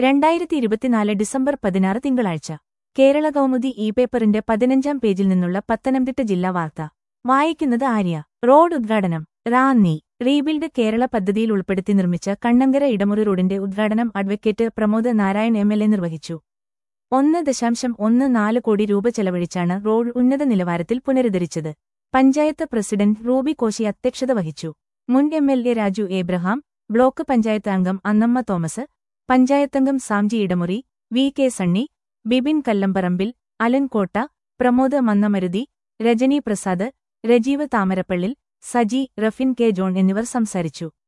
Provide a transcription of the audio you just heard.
രണ്ടായിരത്തി ഇരുപത്തിനാല് ഡിസംബർ പതിനാറ് തിങ്കളാഴ്ച കേരള കൗമുദി ഇ പേപ്പറിന്റെ പതിനഞ്ചാം പേജിൽ നിന്നുള്ള പത്തനംതിട്ട ജില്ലാ വാർത്ത വായിക്കുന്നത് ആര്യ റോഡ് ഉദ്ഘാടനം റാന്നി റീബിൽഡ് കേരള പദ്ധതിയിൽ ഉൾപ്പെടുത്തി നിർമ്മിച്ച കണ്ണങ്കര ഇടമുറി റോഡിന്റെ ഉദ്ഘാടനം advocate Pramod Narayan M L A നിർവഹിച്ചു ഒന്ന് ദശാംശം ഒന്ന് നാല് കോടി രൂപ ചെലവഴിച്ചാണ് റോഡ് ഉന്നത നിലവാരത്തിൽ പുനരുദ്ധരിച്ചത് പഞ്ചായത്ത് പ്രസിഡന്റ് റൂബി കോശി അധ്യക്ഷത വഹിച്ചു മുൻ M L A Raju Abraham block panchayat അംഗം അന്നമ്മ തോമസ് പഞ്ചായത്തംഗം Samji Edamuri V K Sunny Bibin Kallamparambil Alan Kotta Pramod Mannamaruthy Rajani Prasad Rajeev Thamarappallil Saji Rafin K John എന്നിവർ സംസാരിച്ചു